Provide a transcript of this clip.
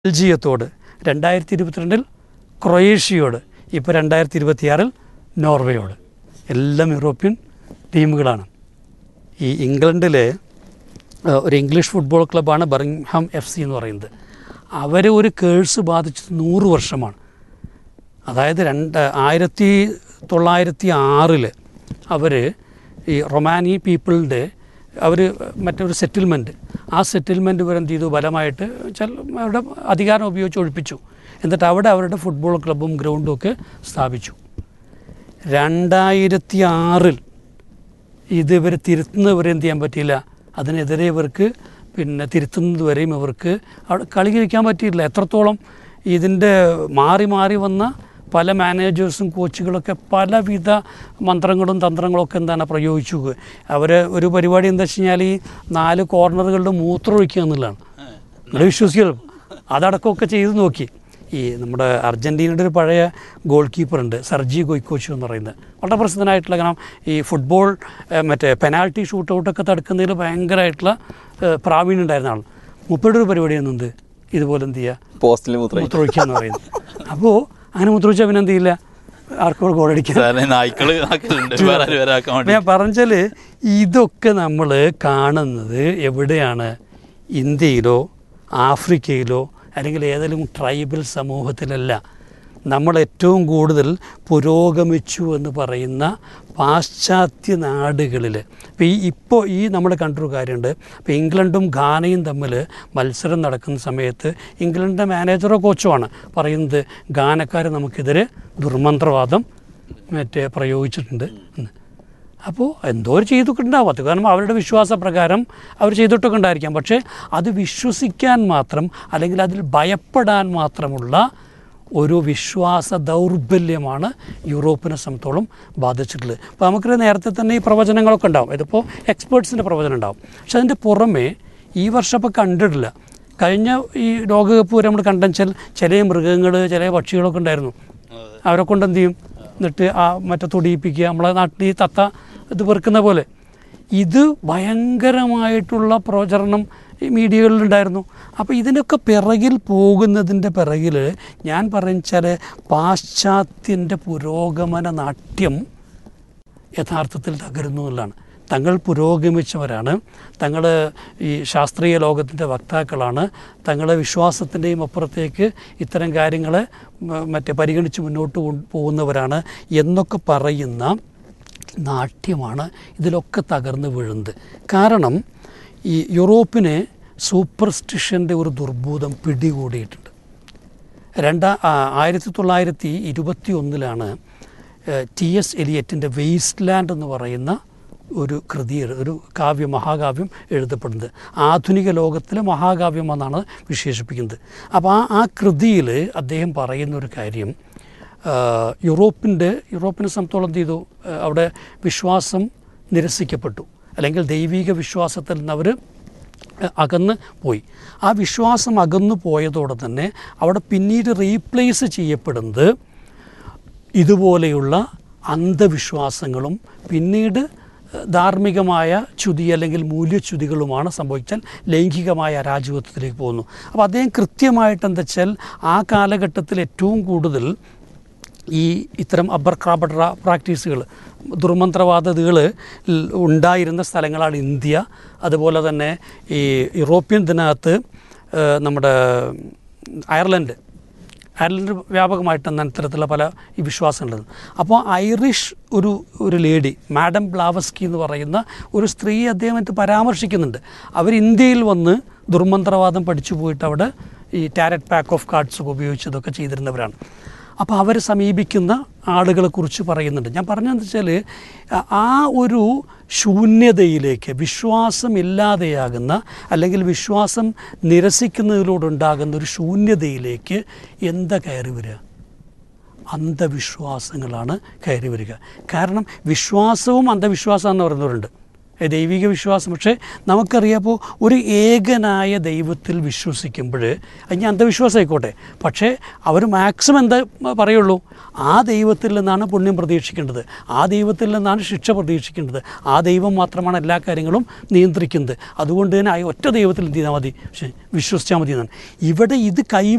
ബെൽജിയത്തോട് രണ്ടായിരത്തി ഇരുപത്തിരണ്ടിൽ ക്രൊയേഷ്യയോട് ഇപ്പോൾ രണ്ടായിരത്തി ഇരുപത്തിയാറിൽ നോർവേയോട് എല്ലാം യൂറോപ്യൻ ടീമുകളാണ് ഈ ഇംഗ്ലണ്ടിലെ ഏഹ്, ഒരു ഇംഗ്ലീഷ് ഫുട്ബോൾ ക്ലബ്ബാണ് ബർമിംഗ്ഹാം എഫ് സി എന്ന് പറയുന്നത് അവർ ഒരു കേഴ്സ് ബാധിച്ചത് നൂറ് വർഷമാണ് അതായത് രണ്ട് ആയിരത്തി തൊള്ളായിരത്തി ആറിൽ അവർ ഈ റൊമാനി പീപ്പിളിൻ്റെ അവർ മറ്റൊരു സെറ്റിൽമെൻറ്റ് ആ സെറ്റിൽമെൻറ്റ് ഇവർ എന്ത് ചെയ്തു ബലമായിട്ട് വെച്ചാൽ അവരുടെ അധികാരം ഉപയോഗിച്ച് ഒഴിപ്പിച്ചു എന്നിട്ട് അവിടെ അവരുടെ ഫുട്ബോൾ ക്ലബ്ബും ഗ്രൗണ്ടും ഒക്കെ സ്ഥാപിച്ചു രണ്ടായിരത്തി ആറിൽ ഇത് ഇവർ തിരുത്തുന്നവരെ എന്ത് ചെയ്യാൻ പറ്റിയില്ല അതിനെതിരെ ഇവർക്ക് പിന്നെ തിരുത്തുന്നത് വരെയും ഇവർക്ക് അവിടെ കളി കളിക്കാൻ പറ്റിയില്ല എത്രത്തോളം ഇതിൻ്റെ മാറി മാറി വന്ന പല മാനേജേഴ്സും കോച്ചുകളൊക്കെ പലവിധ മന്ത്രങ്ങളും തന്ത്രങ്ങളും ഒക്കെ എന്താണ് പ്രയോഗിച്ചു അവർ ഒരു പരിപാടി എന്താ വെച്ച് കഴിഞ്ഞാൽ ഈ നാല് കോർണറുകളിൽ മൂത്രം ഒഴിക്കുക എന്നുള്ളതാണ് നിങ്ങൾ വിശ്വസിക്കണം അതടക്കമൊക്കെ ചെയ്ത് നോക്കി ഈ നമ്മുടെ അർജൻറ്റീനയുടെ ഒരു പഴയ ഗോൾ കീപ്പറുണ്ട് സർജി ഗൊയ്ക്കോച്ചു എന്ന് പറയുന്നത് വളരെ പ്രസിദ്ധനായിട്ടുള്ള കാരണം ഈ ഫുട്ബോൾ ഏഹ്, മറ്റേ പെനാൽറ്റി ഷൂട്ട് ഔട്ടൊക്കെ തടുക്കുന്നതിൽ ഭയങ്കരമായിട്ടുള്ള ഏഹ്, പ്രാവീണ്യം ഉണ്ടായിരുന്ന ആൾ മുപ്പയുടെ ഒരു പരിപാടി എന്നുണ്ട് ഇതുപോലെ എന്ത് ചെയ്യുക പോസ്റ്റിൽ മൂത്രം മൂത്രമൊഴിക്കുക എന്ന് പറയുന്നത് അപ്പോൾ അങ്ങനെ മൂത്രമൊഴിച്ചാൽ പിന്നെ എന്ത് ചെയ്യില്ല ആർക്കും ഗോൾ അടിക്കാൻ സാറിന് നായ്ക്കള് ആക്കലുണ്ട് വേറെ ആരും വരാക്കാൻ അപ്പം വേണ്ടി ഞാൻ പറഞ്ഞാൽ ഇതൊക്കെ നമ്മൾ കാണുന്നത് എവിടെയാണ് ഇന്ത്യയിലോ ആഫ്രിക്കയിലോ അല്ലെങ്കിൽ ഏതെങ്കിലും ട്രൈബൽ സമൂഹത്തിലല്ല നമ്മൾ ഏറ്റവും കൂടുതൽ പുരോഗമിച്ചു എന്ന് പറയുന്ന പാശ്ചാത്യ നാടുകളിൽ ഇപ്പോൾ ഈ ഇപ്പോൾ ഈ നമ്മൾ കണ്ടൊരു കാര്യമുണ്ട് ഇപ്പോൾ ഇംഗ്ലണ്ടും ഘാനയും തമ്മിൽ മത്സരം നടക്കുന്ന സമയത്ത് ഇംഗ്ലണ്ടിൻ്റെ മാനേജറോ കോച്ചോ ആണ് പറയുന്നത് ഘാനക്കാർ നമുക്കെതിരെ ദുർമന്ത്രവാദം മറ്റേ പ്രയോഗിച്ചിട്ടുണ്ട് എന്ന് അപ്പോൾ എന്തോ ഒരു ചെയ്തൊക്കെ ഉണ്ടാവും അത് കാരണം അവരുടെ വിശ്വാസപ്രകാരം അവർ ചെയ്തിട്ടൊക്കെ ഉണ്ടായിരിക്കാം പക്ഷേ അത് വിശ്വസിക്കാൻ മാത്രം അല്ലെങ്കിൽ അതിൽ ഭയപ്പെടാൻ മാത്രമുള്ള ഒരു വിശ്വാസ ദൗർബല്യമാണ് യൂറോപ്പിനെ സംബന്ധിച്ചോളം ബാധിച്ചിട്ടുള്ളത് അപ്പോൾ നമുക്ക് നേരത്തെ തന്നെ ഈ പ്രവചനങ്ങളൊക്കെ ഉണ്ടാവും ഇതിപ്പോൾ എക്സ്പേർട്സിൻ്റെ പ്രവചനം ഉണ്ടാവും പക്ഷെ അതിൻ്റെ പുറമേ ഈ വർഷം ഇപ്പോൾ കണ്ടിട്ടില്ല കഴിഞ്ഞ ഈ ലോകകപ്പ് വരെ നമ്മൾ കണ്ടെച്ചാൽ ചില മൃഗങ്ങൾ ചില പക്ഷികളൊക്കെ ഉണ്ടായിരുന്നു അവരെ കൊണ്ട് എന്ത് ചെയ്യും എന്നിട്ട് ആ മറ്റേ തൊടിയിപ്പിക്കുക നമ്മളെ നാട്ടിൽ ഈ തത്ത ഇത് പെറുക്കുന്ന പോലെ ഇത് ഭയങ്കരമായിട്ടുള്ള പ്രചരണം ഈ മീഡിയകളിലുണ്ടായിരുന്നു അപ്പോൾ ഇതിനൊക്കെ പിറകിൽ പോകുന്നതിൻ്റെ പിറകിൽ ഞാൻ പറഞ്ഞാൽ പാശ്ചാത്യൻ്റെ പുരോഗമന നാട്യം യഥാർത്ഥത്തിൽ തകരുന്നു എന്നുള്ളതാണ് തങ്ങൾ പുരോഗമിച്ചവരാണ് തങ്ങൾ ഈ ശാസ്ത്രീയ ലോകത്തിൻ്റെ വക്താക്കളാണ് തങ്ങളെ വിശ്വാസത്തിൻ്റെയും അപ്പുറത്തേക്ക് ഇത്തരം കാര്യങ്ങളെ മ- മറ്റേ പരിഗണിച്ച് മുന്നോട്ട് കൊണ്ട് പോകുന്നവരാണ് എന്നൊക്കെ പറയുന്ന നാട്യമാണ് ഇതിലൊക്കെ തകർന്നു വീഴുന്നത് കാരണം ഈ യൂറോപ്പിനെ സൂപ്പർസ്റ്റിഷൻ്റെ ഒരു ദുർഭൂതം പിടികൂടിയിട്ടുണ്ട് രണ്ടാ ആ, ആയിരത്തി തൊള്ളായിരത്തി ഇരുപത്തി ഒന്നിലാണ് ടി എസ് എലിയറ്റിൻ്റെ വേസ്റ്റ് ലാൻഡ് എന്ന് പറയുന്ന ഒരു കൃതി എഴു- ഒരു കാവ്യം മഹാകാവ്യം എഴുതപ്പെടുന്നത് ആധുനിക ലോകത്തിലെ മഹാകാവ്യം എന്നാണ് വിശേഷിപ്പിക്കുന്നത് അപ്പോൾ ആ ആ കൃതിയിൽ അദ്ദേഹം പറയുന്ന ഒരു കാര്യം ആ, യൂറോപ്പിൻ്റെ യൂറോപ്പിനെ സംബന്ധിച്ചോളം എന്ത് ചെയ്തു ആ, അവിടെ വിശ്വാസം നിരസിക്കപ്പെട്ടു അല്ലെങ്കിൽ ദൈവിക വിശ്വാസത്തിൽ നിന്ന് അവർ അകന്ന് പോയി ആ വിശ്വാസം അകന്നു പോയതോടെ തന്നെ അവിടെ പിന്നീട് റീപ്ലേസ് ചെയ്യപ്പെടുന്നത് ഇതുപോലെയുള്ള അന്ധവിശ്വാസങ്ങളും പിന്നീട് ഏഹ്, ധാർമ്മികമായ ചുതി അല്ലെങ്കിൽ മൂല്യച്യുതികളുമാണ് സംഭവിച്ചാൽ ലൈംഗികമായ അരാജകത്വത്തിലേക്ക് പോകുന്നു അപ്പോൾ അദ്ദേഹം കൃത്യമായിട്ട് എന്താ വെച്ചാൽ ആ കാലഘട്ടത്തിൽ ഏറ്റവും കൂടുതൽ ഈ ഇത്തരം അബ്ബർ ക്രാബഡ്ര പ്രാക്ടീസുകൾ ദുർമന്ത്രവാദതകൾ ഉണ്ടായിരുന്ന സ്ഥലങ്ങളാണ് ഇന്ത്യ അതുപോലെ തന്നെ ഈ യൂറോപ്യൻ ഇതിനകത്ത് ഏഹ്, നമ്മുടെ അയർലൻഡ് അയർലൻഡ് വ്യാപകമായിട്ട് തന്നെ ഇത്തരത്തിലുള്ള പല ഈ വിശ്വാസങ്ങളുണ്ട് അപ്പോൾ ഐറിഷ് ഒരു ഒരു ലേഡി മാഡം ബ്ലാവസ്കി എന്ന് പറയുന്ന ഒരു സ്ത്രീ അദ്ദേഹം മറ്റ് പരാമർശിക്കുന്നുണ്ട് അവർ ഇന്ത്യയിൽ വന്ന് ദുർമന്ത്രവാദം പഠിച്ചു പോയിട്ട് അവിടെ ഈ ടാരറ്റ് പാക്ക് ഓഫ് കാർഡ്സ് ഒക്കെ ഉപയോഗിച്ച് ഇതൊക്കെ ചെയ്തിരുന്നവരാണ് അപ്പോൾ അവർ സമീപിക്കുന്ന ആളുകളെക്കുറിച്ച് പറയുന്നുണ്ട് ഞാൻ പറഞ്ഞതെന്ന് വെച്ചാൽ ആ ഒരു ശൂന്യതയിലേക്ക് വിശ്വാസമില്ലാതെയാകുന്ന അല്ലെങ്കിൽ വിശ്വാസം നിരസിക്കുന്നതിലൂടെ ഉണ്ടാകുന്ന ഒരു ശൂന്യതയിലേക്ക് എന്താ കയറി വരിക അന്ധവിശ്വാസങ്ങളാണ് കയറി വരിക കാരണം വിശ്വാസവും അന്ധവിശ്വാസം എന്ന് പറയുന്നവരുണ്ട് ഏ, ദൈവിക വിശ്വാസം പക്ഷേ നമുക്കറിയാപ്പോൾ ഒരു ഏകനായ ദൈവത്തിൽ വിശ്വസിക്കുമ്പോൾ അത് ഞാൻ അന്ധവിശ്വാസം ആയിക്കോട്ടെ പക്ഷേ അവർ മാക്സിമം എന്താ പറയുള്ളൂ ആ ദൈവത്തിൽ നിന്നാണ് പുണ്യം പ്രതീക്ഷിക്കേണ്ടത് ആ ദൈവത്തിൽ നിന്നാണ് ശിക്ഷ പ്രതീക്ഷിക്കേണ്ടത് ആ ദൈവം മാത്രമാണ് എല്ലാ കാര്യങ്ങളും നിയന്ത്രിക്കുന്നത് അതുകൊണ്ട് തന്നെ ആ ഒറ്റ ദൈവത്തിൽ എന്ത് ചെയ്താൽ മതി പക്ഷേ വിശ്വസിച്ചാൽ മതി എന്നാണ് ഇവിടെ ഇത് കൈ